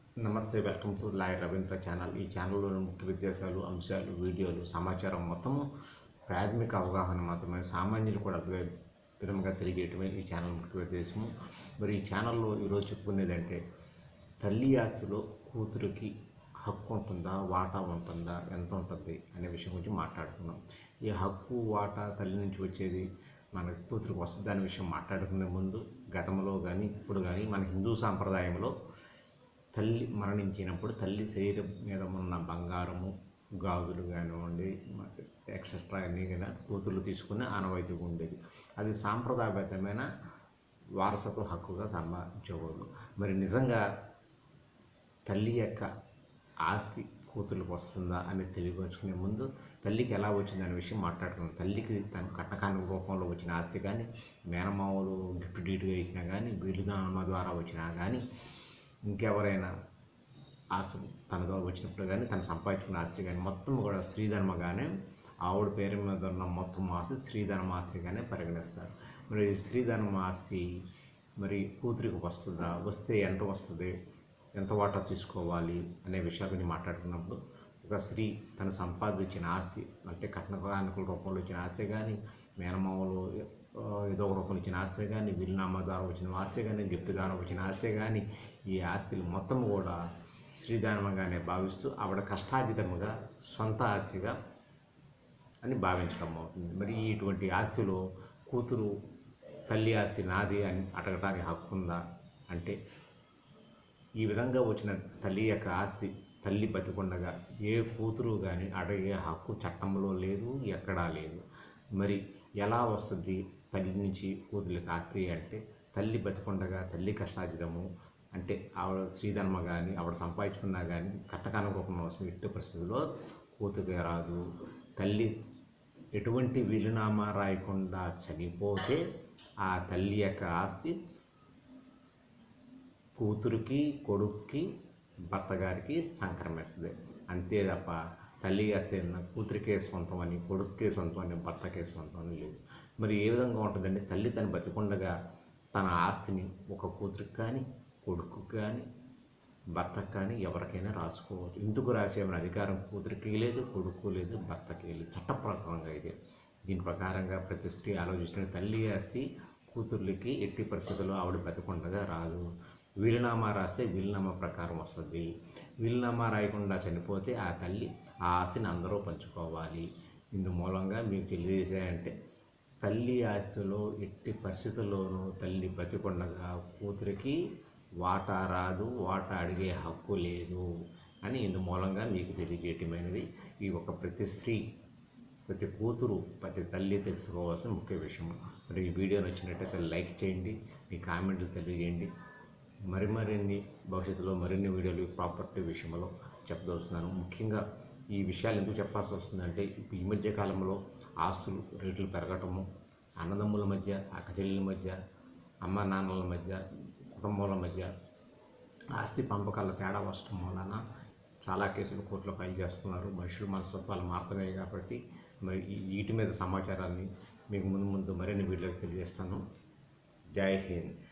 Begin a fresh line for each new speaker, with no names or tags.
నమస్తే welcome to lawyer Ravindra channel ఈ ఛానల్లోని ముఖ్య విద్యాసాలు అంశాలు వీడియోలు సమాచారం మొత్తము ప్రాథమిక అవగాహన మాత్రమే సామాన్యులు కూడా అర్థమయ్యే విధంగా తెలియజేయటమే ఈ ఛానల్ ముఖ్య ఉద్దేశము మరి ఈ ఛానల్లో ఈరోజు చెప్పుకునేదంటే తల్లి ఆస్తిలో కూతురికి హక్కు ఉంటుందా వాటా ఉంటుందా ఎంత ఉంటుంది అనే విషయం గురించి మాట్లాడుకున్నాం ఈ హక్కు వాటా తల్లి నుంచి వచ్చేది మన కూతురికి వస్తుంది అనే విషయం మాట్లాడుకునే ముందు గతంలో కానీ ఇప్పుడు కానీ మన హిందూ సాంప్రదాయంలో తల్లి మరణించినప్పుడు తల్లి శరీరం మీద ఉన్న బంగారము గాజులు కానివ్వండి ఎక్సెట్రా అన్నీ కూడా కూతుర్లు తీసుకుని ఆనవాయితీగా ఉండేది అది సాంప్రదాయబద్ధమైన వారసత్వ హక్కుగా సంపాదించేవాళ్ళు మరి నిజంగా తల్లి యొక్క ఆస్తి కూతుర్లకు వస్తుందా అని తెలియపరుచుకునే ముందు తల్లికి ఎలా వచ్చింది అనే విషయం మాట్లాడుకున్నాం తల్లికి తను కట్టకాని రూపంలో వచ్చిన ఆస్తి కానీ మేనమామలు గిఫ్ట్ డీట్గా ఇచ్చినా కానీ వీలునామా ద్వారా వచ్చినా కానీ ఇంకెవరైనా ఆస్తి తన ద్వారా వచ్చినప్పుడు కానీ తను సంపాదించుకున్న ఆస్తి కానీ మొత్తం కూడా స్త్రీధర్మగానే ఆవిడ పేరు మీద ఉన్న మొత్తం ఆస్తి స్త్రీధర్మ ఆస్తిగానే పరిగణిస్తారు మరి ఈ స్త్రీధర్మ ఆస్తి మరి కూతురికి వస్తుందా వస్తే ఎంత వస్తుంది ఎంత వాటా తీసుకోవాలి అనే విషయాల గురించి మాట్లాడుకున్నప్పుడు ఒక స్త్రీ తను సంపాదించిన ఆస్తి అంటే కట్న కానుకల రూపంలో వచ్చిన ఆస్తి కానీ మేనమామలు ఆ, ఏదో ఒక రూపంలో ఇచ్చిన ఆస్తి కానీ విల్నామా ద్వారా వచ్చిన ఆస్తి కానీ గిఫ్ట్ ద్వారా వచ్చిన ఆస్తి కానీ ఈ ఆస్తులు మొత్తం కూడా శ్రీదానముగానే భావిస్తూ ఆవిడ కష్టార్జితముగా సొంత ఆస్తిగా అని భావించడం అవుతుంది మరి ఇటువంటి ఆస్తిలో కూతురు తల్లి ఆస్తి నాది అని అడగటానికి హక్కు ఉందా అంటే ఈ విధంగా వచ్చిన తల్లి యొక్క ఆస్తి తల్లి బతికుండగా ఏ కూతురు కానీ అడిగే హక్కు చట్టంలో లేదు ఎక్కడా లేదు మరి ఎలా వస్తుంది తల్లి నుంచి కూతురికి ఆస్తి అంటే తల్లి బతికుండగా తల్లి కష్టార్జితము అంటే ఆవిడ శ్రీధర్మ కానీ ఆవిడ సంపాదించుకున్నా కానీ కట్టకాన రూపంలో వస్తుంది ఎట్టి పరిస్థితుల్లో కూతురికి రాదు తల్లి ఎటువంటి వీలునామా రాయకుండా చనిపోతే ఆ తల్లి యొక్క ఆస్తి కూతురికి కొడుక్కి భర్త గారికి సంక్రమిస్తుంది అంతే తప్ప తల్లి ఆస్తి అన్న కూతురికే సొంతం అని కొడుక్కే సొంతం అని భర్తకే సొంతం అని లేదు మరి ఏ విధంగా ఉంటుందంటే తల్లి తను బతికుండగా తన ఆస్తిని ఒక కూతురికి కానీ కొడుకు కానీ భర్తకు కానీ ఎవరికైనా రాసుకోవచ్చు ఎందుకు రాసేమని అధికారం కూతురికి లేదు కొడుకు లేదు భర్తకి లేదు చట్ట ప్రకారంగా ఇది దీని ప్రకారంగా ప్రతి స్త్రీ ఆలోచించిన తల్లి ఆస్తి కూతుర్లకి ఎట్టి పరిస్థితుల్లో ఆవిడ బతికుండగా రాదు వీలునామా రాస్తే వీలునామా ప్రకారం వస్తుంది వీలునామా రాయకుండా చనిపోతే ఆ తల్లి ఆ ఆస్తిని అందరూ పంచుకోవాలి ఇందు మూలంగా మీకు తెలియజేసాయంటే తల్లి ఆస్తిలో ఎట్టి పరిస్థితుల్లోనూ తల్లి బతికుండగా కూతురికి వాటా రాదు వాటా అడిగే హక్కు లేదు అని ఇందు మూలంగా మీకు తెలియజేయటమైనది ఈ ఒక ప్రతి స్త్రీ ప్రతి కూతురు ప్రతి తల్లి తెలుసుకోవాల్సిన ముఖ్య విషయం మరి ఈ వీడియో నచ్చినట్టయితే లైక్ చేయండి మీ కామెంట్లు తెలియజేయండి మరి మరిన్ని భవిష్యత్తులో మరిన్ని వీడియోలు ప్రాపర్టీ విషయంలో చెప్పదలుచున్నాను ముఖ్యంగా ఈ విషయాలు ఎందుకు చెప్పాల్సి వస్తుందంటే ఇప్పుడు ఈ మధ్య కాలంలో ఆస్తులు రేట్లు పెరగటము అన్నదమ్ముల మధ్య అక్కచెల్లెల మధ్య అమ్మ నాన్నల మధ్య కుటుంబాల మధ్య ఆస్తి పంపకాల తేడా వస్తడం వలన చాలా కేసులు కోర్టులో ఫైల్ చేస్తున్నారు మనుషులు మనస్తత్వాలు మారుతున్నాయి కాబట్టి మరి ఈ- వీటి మీద సమాచారాన్ని మీకు ముందు ముందు మరిన్ని వీడియోకి తెలియజేస్తాను జై హింద్